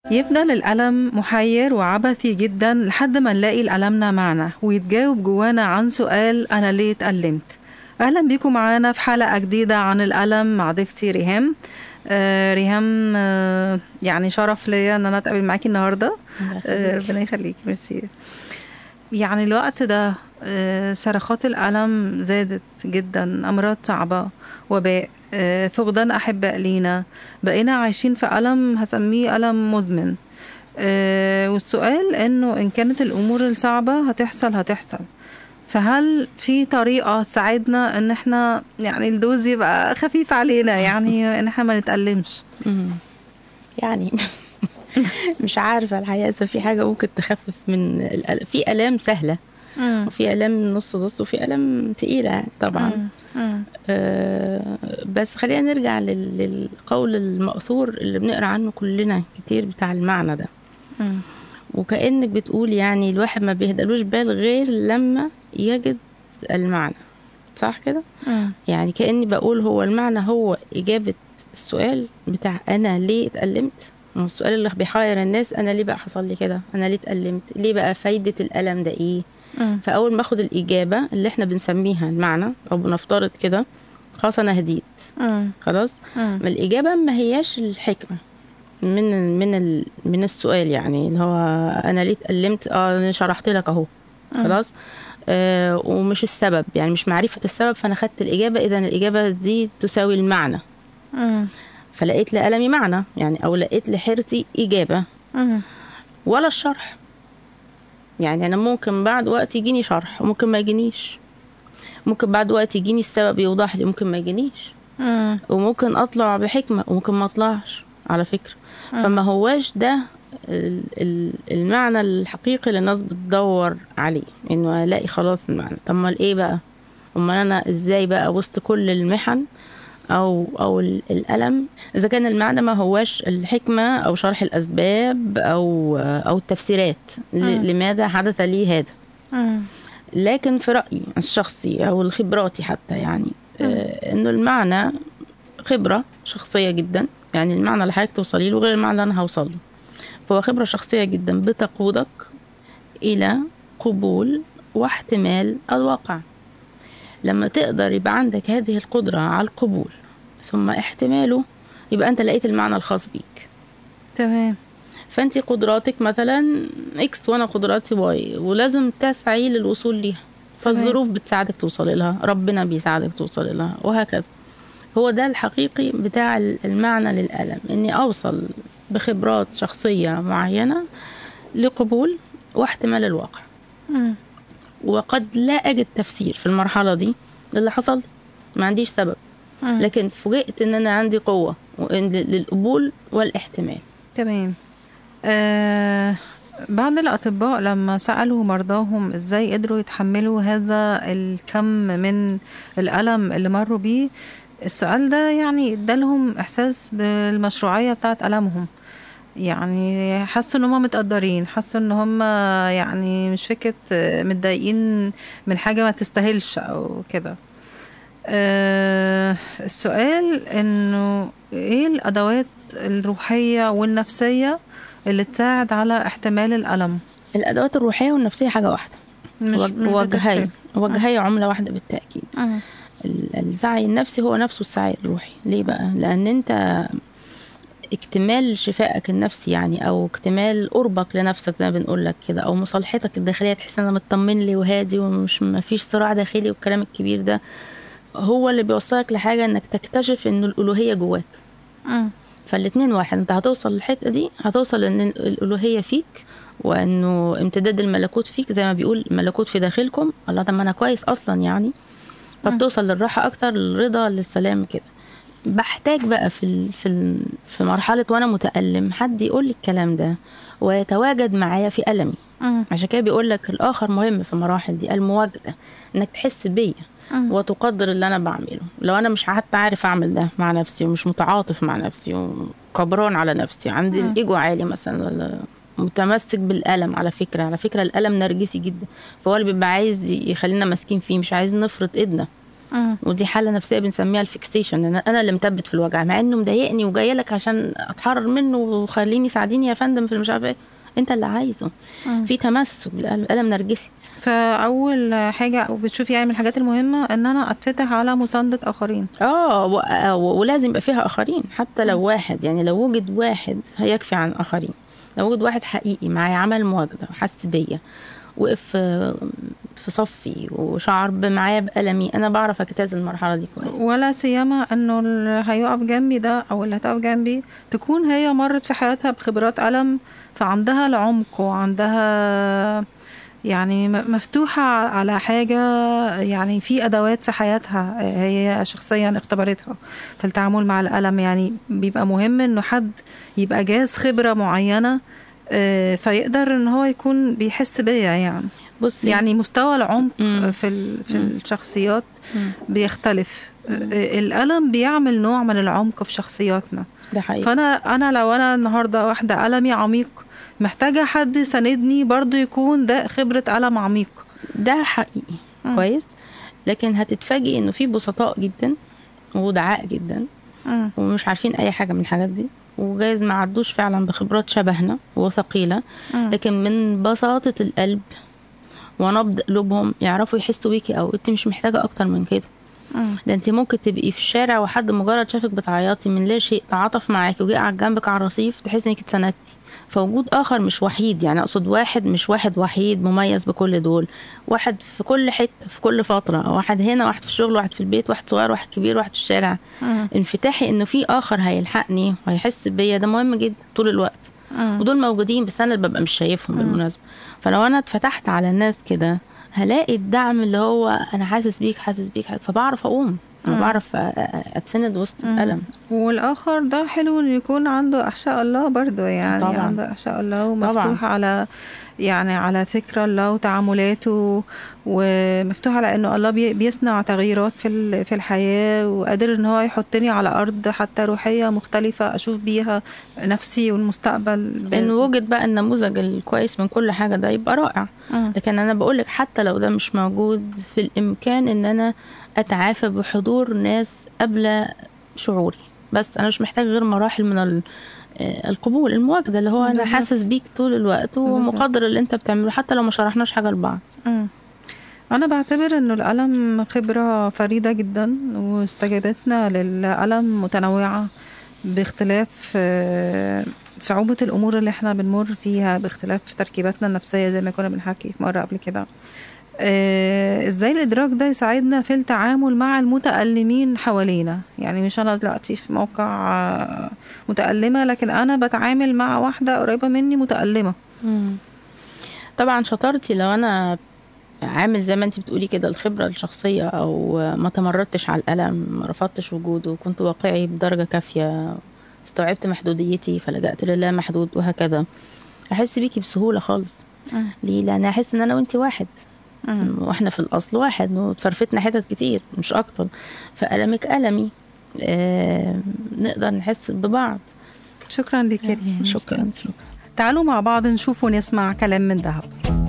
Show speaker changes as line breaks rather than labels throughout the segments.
يفضل الألم محير وعبثي جدا لحد ما نلاقي لألمنا معنى ويتجاوب جوانا عن سؤال أنا ليه اتألمت أهلا بيكم معانا في حلقة جديدة عن الألم مع ضيفتي ريهام آه ريهام آه يعني شرف ليا ان انا اتقابل معاكي النهارده آه ربنا يخليكي ميرسي يعني الوقت ده آه صرخات الألم زادت جدا أمراض صعبة وباء آه فقدان أحباء لينا بقينا عايشين في ألم هسميه ألم مزمن آه والسؤال إنه إن كانت الأمور الصعبة هتحصل هتحصل فهل في طريقة تساعدنا إن إحنا يعني الدوز يبقى خفيف علينا يعني إن إحنا ما نتألمش
يعني مش عارفة الحقيقة إذا في حاجة ممكن تخفف من الأل... في آلام سهلة
مم.
وفي آلام نص نص وفي آلام تقيلة طبعا
مم.
آه بس خلينا نرجع لل... للقول المأثور اللي بنقرا عنه كلنا كتير بتاع المعنى ده
مم.
وكأنك بتقول يعني الواحد ما بيهدلوش بال غير لما يجد المعنى صح كده
مم.
يعني كأني بقول هو المعنى هو إجابة السؤال بتاع أنا ليه اتألمت هو السؤال اللي بيحير الناس أنا ليه بقى حصل لي كده أنا ليه اتألمت ليه بقى فايدة الألم ده إيه
مم.
فأول ما أخد الإجابة اللي إحنا بنسميها المعنى أو بنفترض كده خلاص أنا هديت
مم.
خلاص
مم.
ما الإجابة ما هياش الحكمة من من ال من السؤال يعني اللي هو أنا ليه اتألمت اه أنا شرحت لك أهو خلاص آه ومش السبب يعني مش معرفة السبب فأنا خدت الإجابة إذا الإجابة دي تساوي المعنى
مم.
فلقيت لألمي معنى يعني أو لقيت لحيرتي إجابة
مم.
ولا الشرح يعني أنا ممكن بعد وقت يجيني شرح وممكن ما يجينيش ممكن بعد وقت يجيني السبب يوضح لي ممكن ما يجينيش
مم.
وممكن اطلع بحكمه وممكن ما اطلعش على فكره فما هواش ده ال- ال- المعنى الحقيقي اللي الناس بتدور عليه انه الاقي خلاص المعنى طب امال ايه بقى امال انا ازاي بقى وسط كل المحن او او ال- الالم اذا كان المعنى ما هواش الحكمه او شرح الاسباب او او التفسيرات ل- لماذا حدث لي هذا
مم.
لكن في رأيي الشخصي أو الخبراتي حتى يعني آه إنه المعنى خبرة شخصية جدا يعني المعنى اللي حضرتك توصلي له غير المعنى اللي أنا هوصل له فهو خبرة شخصية جدا بتقودك إلى قبول واحتمال الواقع لما تقدر يبقى عندك هذه القدرة على القبول ثم احتماله يبقى أنت لقيت المعنى الخاص بيك
تمام
فانت قدراتك مثلا اكس وانا قدراتي واي ولازم تسعي للوصول ليها فالظروف بتساعدك توصل لها ربنا بيساعدك توصل لها وهكذا هو ده الحقيقي بتاع المعنى للألم اني اوصل بخبرات شخصية معينة لقبول واحتمال الواقع
مم.
وقد لا اجد تفسير في المرحلة دي للي حصل لي. ما عنديش سبب
مم.
لكن فوجئت ان انا عندي قوة وإن- للقبول والاحتمال
تمام آه بعض الأطباء لما سألوا مرضاهم إزاي قدروا يتحملوا هذا الكم من الألم اللي مروا بيه السؤال ده يعني ادالهم إحساس بالمشروعية بتاعت ألمهم يعني حسوا ان هم متقدرين حسوا ان هم يعني مش فكرة آه، متضايقين من حاجة ما تستاهلش او كده آه السؤال انه ايه الادوات الروحية والنفسية اللي تساعد على احتمال الألم
الادوات الروحية والنفسية حاجة واحدة
مش
وج-
مش
وجهي
بتفرق.
وجهي عملة واحدة بالتأكيد
مم.
ال- السعي النفسي هو نفسه السعي الروحي ليه بقى لأن أنت اكتمال شفائك النفسي يعني أو اكتمال قربك لنفسك زي ما بنقول لك كده أو مصالحتك الداخلية تحس إن أنا مطمن لي وهادي ومش مفيش صراع داخلي والكلام الكبير ده هو اللي بيوصلك لحاجة إنك تكتشف إنه الألوهية جواك
مم.
فالاتنين واحد انت هتوصل للحته دي هتوصل ان الالوهيه فيك وانه امتداد الملكوت فيك زي ما بيقول الملكوت في داخلكم الله طب ما انا كويس اصلا يعني فبتوصل للراحه اكتر للرضا للسلام كده بحتاج بقى في ال في ال في مرحله وانا متالم حد يقول لي الكلام ده ويتواجد معايا في المي
مم.
عشان كده بيقول لك الاخر مهم في المراحل دي المواجده انك تحس بيا
مم.
وتقدر اللي انا بعمله لو انا مش حتى عارف اعمل ده مع نفسي ومش متعاطف مع نفسي وكبران على نفسي عندي
مم.
الايجو عالي مثلا ولا متمسك بالالم على فكره على فكره الالم نرجسي جدا فهو اللي بيبقى عايز يخلينا ماسكين فيه مش عايز نفرط ايدنا
مم.
ودي حاله نفسيه بنسميها الفيكسيشن انا انا اللي مثبت في الوجع مع انه مضايقني وجايه لك عشان اتحرر منه وخليني ساعديني يا فندم في مش عارفه ايه انت اللي عايزه
مم.
في تمسك بالالم الم نرجسي
فاول حاجه وبتشوفي يعني من الحاجات المهمه ان انا اتفتح على مسانده اخرين
اه و- آه، و- ولازم يبقى فيها اخرين حتى لو واحد يعني لو وجد واحد هيكفي عن اخرين لو وجد واحد حقيقي معايا عمل مواجهه وحس بيا وقف آه، في صفي وشعر معايا بألمي انا بعرف اجتاز المرحله دي كويس
ولا سيما انه اللي هيقف جنبي ده او اللي هتقف جنبي تكون هي مرت في حياتها بخبرات ألم فعندها العمق وعندها يعني م- مفتوحة على حاجة يعني في أدوات في حياتها هي شخصيا اختبرتها في التعامل مع الألم يعني بيبقى مهم إنه حد يبقى جاز خبرة معينة آه، فيقدر إن هو يكون بيحس بيا يعني
بصي
يعني مستوى العمق
مم.
في ال- في
مم.
الشخصيات
مم.
بيختلف آه، الألم بيعمل نوع من العمق في شخصياتنا
ده حقيقي
فأنا أنا لو أنا النهاردة واحدة ألمي عميق محتاجة حد يساندني برضو يكون ده خبرة ألم عميق
ده حقيقي
مم.
كويس لكن هتتفاجئي انه في بسطاء جدا ودعاء جدا
مم.
ومش عارفين اي حاجه من الحاجات دي وجايز ما عدوش فعلا بخبرات شبهنا وثقيله
مم.
لكن من بساطه القلب ونبض قلوبهم يعرفوا يحسوا بيكي او انت مش محتاجه اكتر من كده
مم.
ده انت ممكن تبقي في الشارع وحد مجرد شافك بتعيطي من لا شيء تعاطف معاكي وجه قعد جنبك على الرصيف تحسي انك اتسندتي فوجود اخر مش وحيد يعني اقصد واحد مش واحد وحيد مميز بكل دول واحد في كل حته في كل فتره واحد هنا واحد في الشغل واحد في البيت واحد صغير واحد كبير واحد في الشارع
مم.
انفتاحي انه في اخر هيلحقني وهيحس بيا ده مهم جدا طول الوقت
مم.
ودول موجودين بس انا اللي ببقى مش شايفهم بالمناسبه فلو انا اتفتحت على الناس كده هلاقي الدعم اللي هو انا حاسس بيك حاسس بيك فبعرف اقوم
مم.
بعرف أ- أ- اتسند وسط
مم.
الالم
والآخر ده حلو إنه يكون عنده أحشاء الله برضو يعني
طبعاً.
عنده أحشاء الله ومفتوح على يعني على فكر الله وتعاملاته ومفتوح على إنه الله بي- بيصنع تغييرات في ال- في الحياة وقادر إن هو يحطني على أرض حتى روحية مختلفة أشوف بيها نفسي والمستقبل ب-
ان وجد بقى النموذج الكويس من كل حاجه ده يبقى رائع
مم.
لكن انا بقولك حتى لو ده مش موجود في الامكان ان انا اتعافى بحضور ناس قبل شعوري بس انا مش محتاج غير مراحل من ال- آه، القبول المواجده اللي هو انا
بالظبط.
حاسس بيك طول الوقت ومقدر اللي انت بتعمله حتى لو ما شرحناش حاجه لبعض
مم. أنا بعتبر إنه الألم خبرة فريدة جدا واستجابتنا للألم متنوعة باختلاف آه، صعوبة الأمور اللي احنا بنمر فيها باختلاف تركيباتنا النفسية زي ما كنا بنحكي في مرة قبل كده آه، ازاي الإدراك ده يساعدنا في التعامل مع المتألمين حوالينا يعني مش أنا دلوقتي في موقع آه، متألمة لكن أنا بتعامل مع واحدة قريبة مني متألمة
طبعا شطارتي لو انا عامل زي ما انت بتقولي كده الخبره الشخصيه او ما تمردتش على الالم ما رفضتش وجوده وكنت واقعي بدرجه كافيه استوعبت محدوديتي فلجأت لله محدود وهكذا احس بيكي بسهوله خالص
مم.
ليه لان احس ان انا وانت واحد
مم.
واحنا في الاصل واحد وتفرفتنا حتت كتير مش اكتر فألمك ألمي آه نقدر نحس ببعض
شكرا لك يا ريهام.
شكرا شكرا
تعالوا مع بعض نشوف ونسمع كلام من ذهب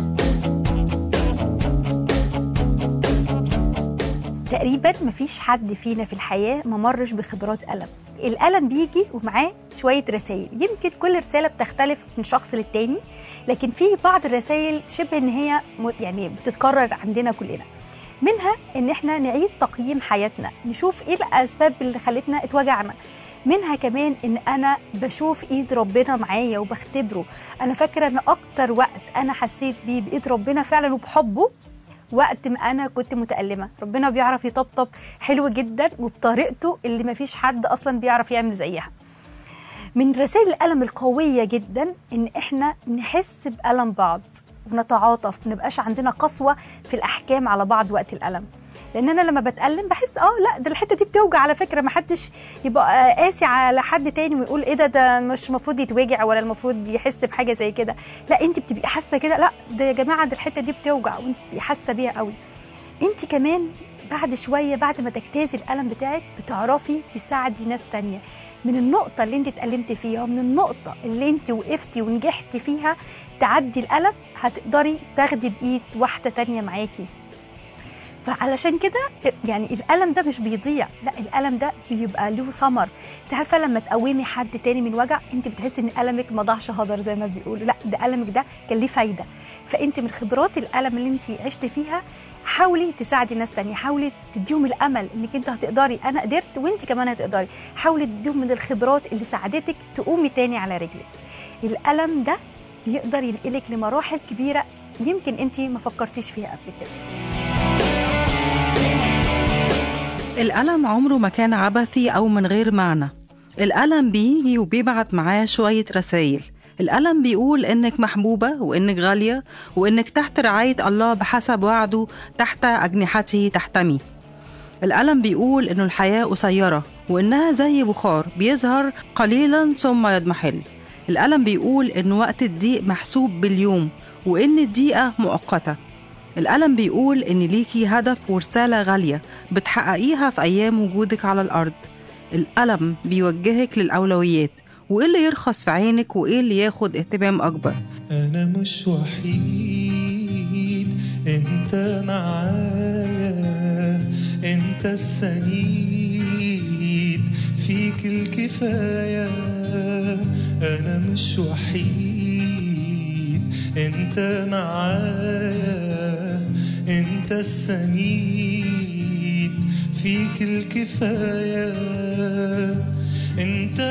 تقريبا مفيش حد فينا في الحياة ما مرش بخبرات ألم الألم بيجي ومعاه شوية رسائل يمكن كل رسالة بتختلف من شخص للتاني لكن في بعض الرسائل شبه إن هي م- يعني بتتكرر عندنا كلنا منها إن إحنا نعيد تقييم حياتنا نشوف إيه الأسباب اللي خلتنا اتوجعنا منها كمان ان انا بشوف ايد ربنا معايا وبختبره انا فاكره ان اكتر وقت انا حسيت بيه بايد ربنا فعلا وبحبه وقت ما انا كنت متألمة ربنا بيعرف يطبطب حلو جدا وبطريقته اللي مفيش حد اصلا بيعرف يعمل زيها من رسائل الألم القوية جدا إن إحنا نحس بألم بعض ونتعاطف ما نبقاش عندنا قسوة في الأحكام على بعض وقت الألم لأن أنا لما بتألم بحس آه لا ده الحتة دي بتوجع على فكرة ما حدش يبقى قاسي على حد تاني ويقول إيه ده ده مش المفروض يتوجع ولا المفروض يحس بحاجة زي كده لا أنت بتبقي حاسة كده لا ده يا جماعة ده الحتة دي بتوجع وأنت بتبقي حاسة بيها قوي أنت كمان بعد شوية بعد ما تجتازي الألم بتاعك بتعرفي تساعدي ناس تانية من النقطة اللي انت اتألمتي فيها ومن النقطة اللي انت وقفتي ونجحتي فيها تعدي الألم هتقدري تاخدي بإيد واحدة تانية معاكي فعلشان كده يعني الالم ده مش بيضيع لا الالم ده بيبقى له ثمر انت عارفه لما تقومي حد تاني من وجع انت بتحسي ان المك ما ضاعش هدر زي ما بيقولوا لا ده المك ده كان ليه فايده فانت من خبرات الالم اللي انت عشت فيها حاولي تساعدي ناس تانية حاولي تديهم الامل انك انت هتقدري انا قدرت وانت كمان هتقدري حاولي تديهم من الخبرات اللي ساعدتك تقومي تاني على رجلك الالم ده بيقدر ينقلك لمراحل كبيره يمكن انت ما فكرتيش فيها قبل كده
الألم عمره ما كان عبثي أو من غير معنى الألم بيجي وبيبعت معاه شوية رسايل الألم بيقول إنك محبوبة وإنك غالية وإنك تحت رعاية الله بحسب وعده تحت أجنحته تحتمي الألم بيقول إنه الحياة قصيرة وإنها زي بخار بيظهر قليلا ثم يضمحل الألم بيقول إن وقت الضيق محسوب باليوم وإن الضيقة مؤقتة الألم بيقول إن ليكي هدف ورسالة غالية بتحققيها في أيام وجودك على الأرض الألم بيوجهك للأولويات وإيه اللي يرخص في عينك وإيه اللي ياخد اهتمام أكبر
أنا مش وحيد أنت معايا أنت السنيد فيك الكفاية أنا مش وحيد أنت معايا أنت السنيد فيك الكفاية أنت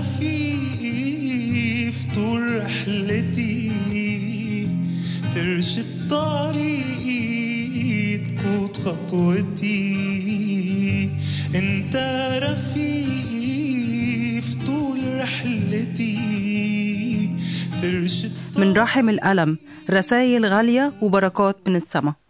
رفيقي في طول رحلتي ترشد طريقي تقود خطوتي أنت رفيقي في طول رحلتي ترشد
من رحم الألم رسائل غالية وبركات من السماء